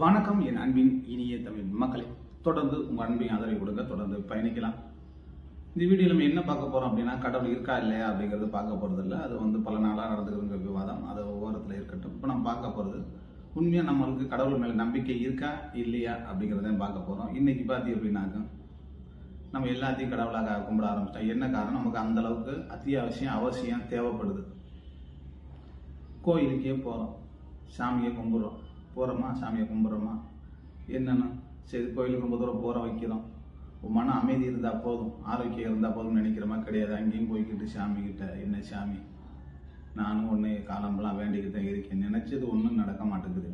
வணக்கம் என் அன்பின் இனிய தமிழ் மக்களே தொடர்ந்து உங்கள் அன்பின் ஆதரவை கொடுங்க தொடர்ந்து பயணிக்கலாம் இந்த வீடியோ நம்ம என்ன பார்க்க போகிறோம் அப்படின்னா கடவுள் இருக்கா இல்லையா அப்படிங்கிறது பார்க்க போகிறது இல்லை அது வந்து பல நாளாக நடந்துக்கிற விவாதம் அது ஓரத்தில் இருக்கட்டும் இப்போ நம்ம பார்க்க போகிறது உண்மையாக நம்மளுக்கு கடவுள் மேலே நம்பிக்கை இருக்கா இல்லையா அப்படிங்கிறத பார்க்க போகிறோம் இன்னைக்கு பார்த்தி அப்படின்னாக்க நம்ம எல்லாத்தையும் கடவுளாக கும்பிட ஆரம்பிச்சிட்டோம் என்ன காரணம் நமக்கு அந்த அளவுக்கு அத்தியாவசியம் அவசியம் தேவைப்படுது கோயிலுக்கே போகிறோம் சாமியை கும்பிட்றோம் போகிறோமா சாமியை கும்பிட்றோமா என்னென்ன சரி கோயிலுக்கு ரொம்ப தூரம் போகிற வைக்கிறோம் மன அமைதி இருந்தால் போதும் ஆரோக்கியம் இருந்தால் போதும்னு நினைக்கிற மாதிரி கிடையாது அங்கேயும் போய்கிட்டு சாமி கிட்ட என்ன சாமி நானும் ஒன்று காலம்பெல்லாம் வேண்டிக்கிட்டு தான் இருக்கேன் நினச்சது ஒன்றும் நடக்க மாட்டேங்குது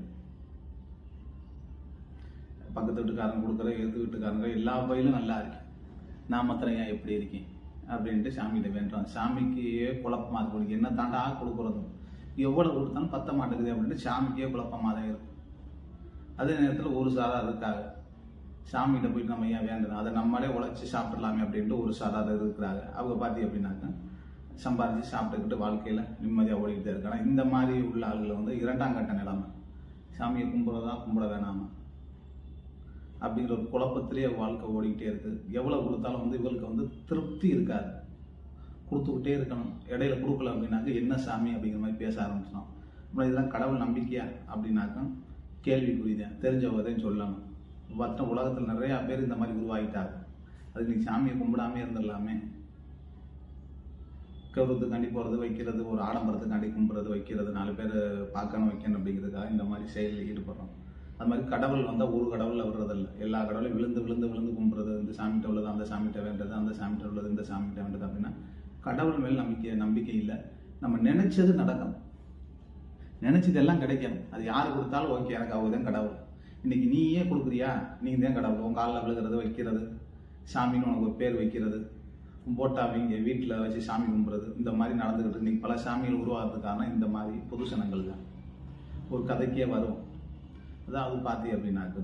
பக்கத்து வீட்டுக்காரங்க கொடுக்குற எதிர்த்து வீட்டுக்காரங்க எல்லா பயிலும் நல்லா இருக்கேன் நான் மாத்திரம் ஏன் எப்படி இருக்கேன் அப்படின்ட்டு சாமிகிட்ட வேண்டுறோம் சாமிக்கு குழப்பமா இருக்கு உனக்கு என்ன தாண்டா கொடுக்குறதும் எவ்வளவு கொடுத்தாலும் பத்த மாட்டேங்குது அப்படின்ட்டு சாமிக்கே குழப்பமாக தான் இருக்கும் அதே நேரத்தில் ஒரு சாரார் இருக்காங்க சாமிகிட்ட போயிட்டு நம்ம ஏன் வேண்டணும் அதை நம்மளே உழைச்சி சாப்பிடலாமே அப்படின்ட்டு ஒரு சாரார் இருக்கிறாங்க அவங்க பார்த்தி அப்படின்னாக்க சம்பாதிச்சு சாப்பிட்டுக்கிட்டு வாழ்க்கையில் நிம்மதியாக ஓடிக்கிட்டே இருக்காங்க இந்த மாதிரி உள்ள ஆளுகளை வந்து இரண்டாம் கட்ட நிலைமை சாமியை கும்பிட்றதா கும்பிட வேணாமா அப்படிங்கிற ஒரு குழப்பத்திலேயே வாழ்க்கை ஓடிக்கிட்டே இருக்கு எவ்வளோ கொடுத்தாலும் வந்து இவருக்கு வந்து திருப்தி இருக்காது கொடுத்துக்கிட்டே இருக்கணும் இடையில கொடுக்கல அப்படின்னாக்க என்ன சாமி அப்படிங்கிற மாதிரி பேச ஆரம்பிச்சிடும் அப்புறம் இதெல்லாம் கடவுள் நம்பிக்கையா அப்படின்னாக்க கேள்விக்குறிதான் தெரிஞ்சவதையும் சொல்லணும் பார்த்தா உலகத்தில் நிறையா பேர் இந்த மாதிரி உருவாகிட்டாங்க அதுக்கு நீ சாமியை கும்பிடாமே இருந்துடலாமே கௌரவத்துக்காண்டி போகிறது வைக்கிறது ஒரு ஆடம்பரத்துக்காண்டி கும்பிட்றது வைக்கிறது நாலு பேர் பார்க்கணும் வைக்கணும் அப்படிங்கிறதுக்காக இந்த மாதிரி செயலில் ஈடுபடுறோம் அது மாதிரி கடவுள் வந்தால் ஒரு கடவுளில் விடுறதில்ல எல்லா கடவுளையும் விழுந்து விழுந்து விழுந்து கும்பிட்றது இந்த சாமிகிட்ட உள்ளது அந்த சாமிகிட்ட வேண்டது அந்த சாமிகிட்ட உள்ளது இந்த சாமிகிட்ட வேண்டது அப்படின்னா கடவுள் மேல் நம்பிக்கை நம்பிக்கை இல்லை நம்ம நினைச்சது நடக்கும் நினைச்சது எல்லாம் கிடைக்கும் அது யார் கொடுத்தாலும் ஓகே எனக்கு அவங்க தான் கடவுள் இன்னைக்கு நீயே கொடுக்குறியா நீ தான் கடவுள் உன் காலில் விழுகிறது வைக்கிறது சாமின்னு உனக்கு ஒரு பேர் வைக்கிறது போட்டாவிங்க வீட்டில் வச்சு சாமி கும்பிட்றது இந்த மாதிரி நடந்துக்கிட்டு இன்னைக்கு பல சாமிகள் உருவாகிறதுக்கு காரணம் இந்த மாதிரி பொது சனங்கள் தான் ஒரு கதைக்கே வரும் அதாவது பார்த்தி அப்படின்னாக்க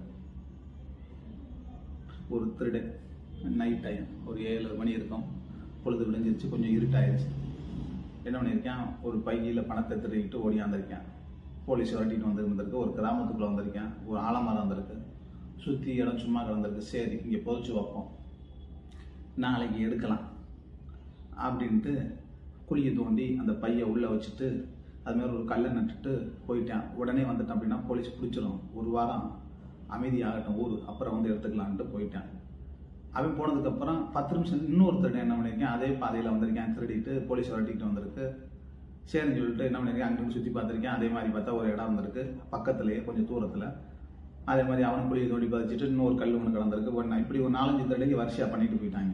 ஒரு திருடன் நைட் டைம் ஒரு ஏழு மணி இருக்கும் பொழுது விளைஞ்சிருச்சு கொஞ்சம் இருட்டாயிருச்சு என்ன பண்ணியிருக்கேன் ஒரு பையில் பணத்தை திருடிக்கிட்டு ஓடியாந்திருக்கேன் போலீஸ் விரட்டிட்டு வந்து இருந்திருக்கு ஒரு கிராமத்துக்குள்ளே வந்திருக்கேன் ஒரு ஆலமரம் வந்திருக்கு சுற்றி இடம் சும்மா கிடந்திருக்கு சரி இங்கே புதைச்சி வைப்போம் நாளைக்கு எடுக்கலாம் அப்படின்ட்டு குழியை தோண்டி அந்த பையை உள்ளே வச்சுட்டு அது மாதிரி ஒரு கல்லை நட்டுட்டு போயிட்டேன் உடனே வந்துட்டேன் அப்படின்னா போலீஸ் பிடிச்சிரும் ஒரு வாரம் அமைதியாகட்டும் ஊர் அப்புறம் வந்து எடுத்துக்கலான்ட்டு போயிட்டேன் அவன் போனதுக்கப்புறம் பத்து நிமிஷம் இன்னொருத்தர் என்ன பண்ணியிருக்கேன் அதே பாதையில் வந்திருக்கேன் திருடிட்டு போலீஸ் வரட்டிக்கிட்டு வந்திருக்கு சரின்னு சொல்லிட்டு என்ன பண்ணியிருக்கேன் அங்கே சுற்றி பார்த்துருக்கேன் அதே மாதிரி பார்த்தா ஒரு இடம் வந்திருக்கு பக்கத்துலேயே கொஞ்சம் தூரத்தில் அதே மாதிரி அவனும் குழியை தோண்டி பதிச்சுட்டு இன்னொரு கல் ஒன்று கிடந்திருக்கு ஒன்று இப்படி ஒரு நாலஞ்சு தடவைக்கு வரிசையாக பண்ணிட்டு போயிட்டாங்க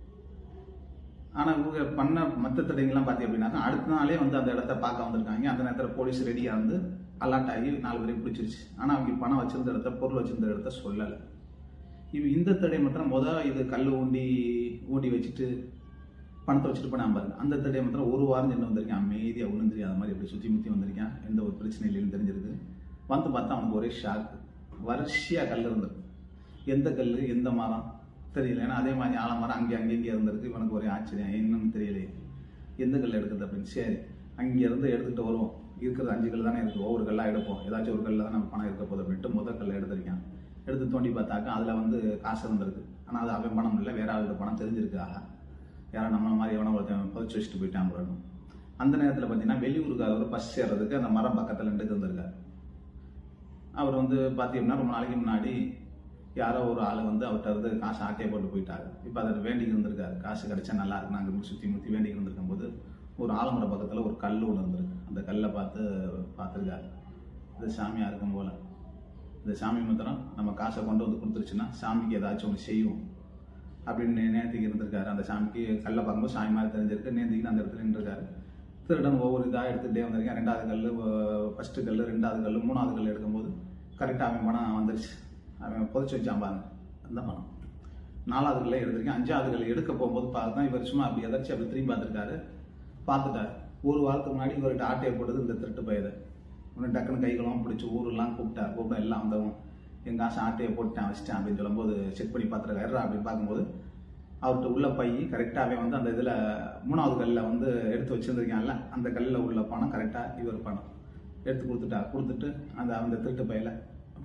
ஆனால் இவங்க பண்ண மற்ற தடைங்கள்லாம் பார்த்தி அப்படின்னாக்கா அடுத்த நாளே வந்து அந்த இடத்த பார்க்க வந்திருக்காங்க அந்த நேரத்தில் போலீஸ் ரெடியாக இருந்து அலர்ட் ஆகி நாலு பேரையும் பிடிச்சிருச்சு ஆனால் அவங்க பணம் வச்சிருந்த இடத்த பொருள் வச்சிருந்த இடத்த சொல்லலை இவன் இந்த தடை மாத்திரம் மொதல் இது கல் ஊண்டி ஊண்டி வச்சுட்டு பணத்தை வச்சுட்டு போனா பாருங்க அந்த தடை மாத்திரம் ஒரு வாரம் சென்று வந்திருக்கேன் அமைதியாக ஒன்றும் தெரியாத மாதிரி அப்படி சுற்றி முற்றி வந்திருக்கேன் எந்த ஒரு பிரச்சனை இல்லைன்னு தெரிஞ்சிருக்கு வந்து பார்த்தா அவனுக்கு ஒரே ஷாக் வரிசையாக கல் இருந்திருக்கு எந்த கல் எந்த மரம் தெரியல ஏன்னா அதே மாதிரி ஆலமரம் அங்கே அங்கே இங்கே இருந்திருக்கு இவனுக்கு ஒரே ஆச்சரியம் என்னன்னு தெரியலையே எந்த கல் எடுக்குது அப்படின்னு சரி அங்கேருந்து எடுத்துகிட்டு வருவோம் இருக்கிறது அஞ்சு கல் தானே இருக்குது ஒவ்வொரு கல்லாக எடுப்போம் ஏதாச்சும் ஒரு கல்லில் தான் நம்ம பணம் இருக்க போகுது அப்படின்ட்டு முதல் கல்லை எடுத்திருக்கேன் எடுத்து தோண்டி பார்த்தாக்கா அதில் வந்து காசு இருந்திருக்கு ஆனால் அது அவன் பணம் இல்லை வேற ஆளுக்கு பணம் தெரிஞ்சிருக்கு ஆஹா யாரும் நம்மள மாதிரி எவனோ ஒருத்தன் புதைச்சி வச்சுட்டு போயிட்டான் போடணும் அந்த நேரத்தில் பார்த்தீங்கன்னா வெளியூருக்காரர் பஸ் சேர்றதுக்கு அந்த மரம் பக்கத்தில் நின்று இருந்திருக்காரு அவர் வந்து பார்த்தீங்கன்னா ரொம்ப நாளைக்கு முன்னாடி யாரோ ஒரு ஆள் வந்து அவர்கிட்ட இருந்து காசு ஆட்டையை போட்டு போயிட்டாரு இப்போ அதை வேண்டிக்கு இருந்திருக்காரு காசு கிடைச்சா நல்லா இருக்கு நாங்கள் சுற்றி முற்றி வேண்டிக்கு இருந்திருக்கும் போது ஒரு ஆலமர பக்கத்தில் ஒரு கல் ஒன்று இருந்திருக்கு அந்த கல்லை பார்த்து பார்த்துருக்காரு இது சாமியாக இருக்கும் போல இந்த சாமி மாத்திரம் நம்ம காசை கொண்டு வந்து கொடுத்துருச்சுன்னா சாமிக்கு ஏதாச்சும் ஒன்று செய்யும் அப்படின்னு நேர்த்திக்கு இருந்திருக்காரு அந்த சாமிக்கு கல்லை பார்க்கும்போது சாமி மாதிரி தெரிஞ்சிருக்கு நேர்த்திக்கு அந்த இடத்துல நின்றுருக்காரு திருடன் ஒவ்வொரு இதாக எடுத்துகிட்டே வந்திருக்கேன் ரெண்டாவது கல் ஃபஸ்ட்டு கல் ரெண்டாவது கல் மூணாவது கல் எடுக்கும்போது கரெக்டாக அவன் பணம் வந்துருச்சு அவன் புதைச்சி வச்சான் பாருங்க அந்த பணம் நாலாவது கல்லை எடுத்திருக்கேன் அஞ்சாவது கல் எடுக்க போகும்போது பார்த்தா இவர் சும்மா அப்படி எதாச்சும் அப்படி திரும்பி பார்த்துருக்காரு பார்த்துட்டார் ஒரு வாரத்துக்கு முன்னாடி இவர்கிட்ட ஆட்டையை போட்டது இந்த திருட்டு பயிரை உடனே டக்குன்னு கைகளும் பிடிச்சி ஊரெல்லாம் கூப்பிட்டார் கூப்பிட்டா எல்லாம் வந்தவன் என் காசு ஆட்டையை போட்டேன் வச்சிட்டேன் அப்படின்னு சொல்லும்போது செக் பண்ணி பார்த்துருக்காரு அப்படின்னு பார்க்கும்போது அவர்கிட்ட உள்ள பை கரெக்டாகவே வந்து அந்த இதில் மூணாவது கல்லில் வந்து எடுத்து வச்சுருந்துருக்கான்ல அந்த கல்லில் உள்ள பணம் கரெக்டாக இவர் பணம் எடுத்து கொடுத்துட்டா கொடுத்துட்டு அந்த அந்த திருட்டு பையில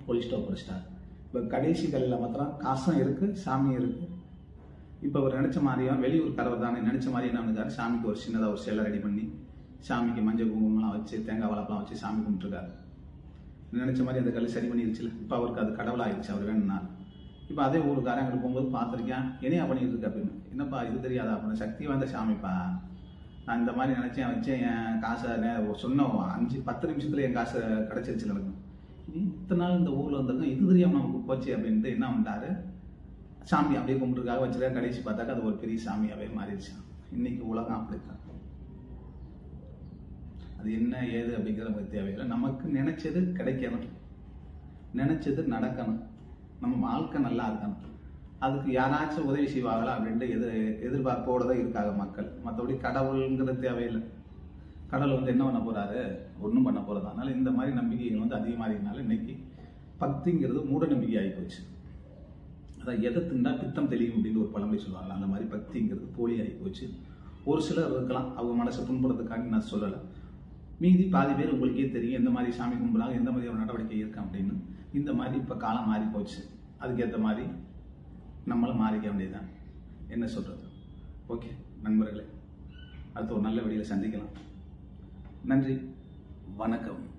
போலீஸ் ஸ்டாப் படிச்சிட்டார் இப்போ கடைசி கலையில் மாத்திரம் காசும் இருக்குது சாமியும் இருக்குது இப்போ அவர் நினச்ச மாதிரியும் வெளியூர் கரவர் தானே நினச்ச மாதிரி என்ன பண்ணுறாரு சாமிக்கு ஒரு சின்னதாக ஒரு சிலை ரெடி பண்ணி சாமிக்கு மஞ்சள் குங்குமம்லாம் வச்சு தேங்காய் வளப்பெல்லாம் வச்சு சாமி கும்பிட்டுருக்காரு நினச்ச மாதிரி அந்த கல் சரி பண்ணிருச்சுல இப்போ அவருக்கு அது கடவுளாகிடுச்சு அவர் வேணும்னா இப்போ அதே ஊருக்காரன் அங்கிட்டு போகும்போது பார்த்துருக்கேன் என்னையா பண்ணிட்டு இருக்க அப்படின்னு என்னப்பா இது தெரியாதா அப்படின்னு சக்தி வாய்ந்த சாமிப்பா நான் இந்த மாதிரி நினச்சேன் வச்சேன் என் காசை நே- சொன்ன அஞ்சு பத்து நிமிஷத்துல என் காசை கிடச்சிருச்சு எனக்கு இத்தனை நாள் இந்த ஊரில் வந்திருக்கோம் இது தெரியாமல் நமக்கு போச்சு அப்படின்ட்டு என்ன பண்ணிட்டாரு சாமி அப்படியே கும்பிட்டுருக்காக வச்சிருக்கா கடைசி பார்த்தாக்கா அது ஒரு பெரிய சாமியாகவே மாறிடுச்சு இன்னைக்கு உலகம் அப்படித்தான் அது என்ன ஏது அப்படிங்கிற நமக்கு தேவையில்லை நமக்கு நினைச்சது கிடைக்கணும் நினைச்சது நடக்கணும் நம்ம வாழ்க்கை நல்லா இருக்கணும் அதுக்கு யாராச்சும் உதவி செய்வாங்களா அப்படின்ட்டு எதிர் எதிர்பார்ப்போட தான் இருக்காங்க மக்கள் மற்றபடி கடவுளுங்கிறது தேவையில்லை கடவுள் வந்து என்ன பண்ண போறாரு ஒன்றும் பண்ண போறது அதனால இந்த மாதிரி நம்பிக்கைகள் வந்து அதிகமாகிறதுனால இன்னைக்கு பக்திங்கிறது மூட நம்பிக்கை ஆகி போச்சு அதான் எதை திண்டா பித்தம் தெளியும் அப்படின்னு ஒரு பழமொழி சொல்லுவாங்க அந்த மாதிரி பக்திங்கிறது போலி ஆகி போச்சு ஒரு சிலர் இருக்கலாம் அவங்க மனசை புண்படுறதுக்காண்டி நான் சொல்லலை மீதி பாதி பேர் உங்களுக்கே தெரியும் எந்த மாதிரி சாமி கும்பிடுறாங்க எந்த மாதிரி ஒரு நடவடிக்கை இருக்கு அப்படின்னு இந்த மாதிரி இப்போ காலம் மாறி போச்சு அதுக்கேற்ற மாதிரி நம்மளும் மாறிக்க வேண்டியதுதான் என்ன சொல்றது ஓகே நண்பர்களே அடுத்து ஒரு நல்ல வழியில் சந்திக்கலாம் நன்றி வணக்கம்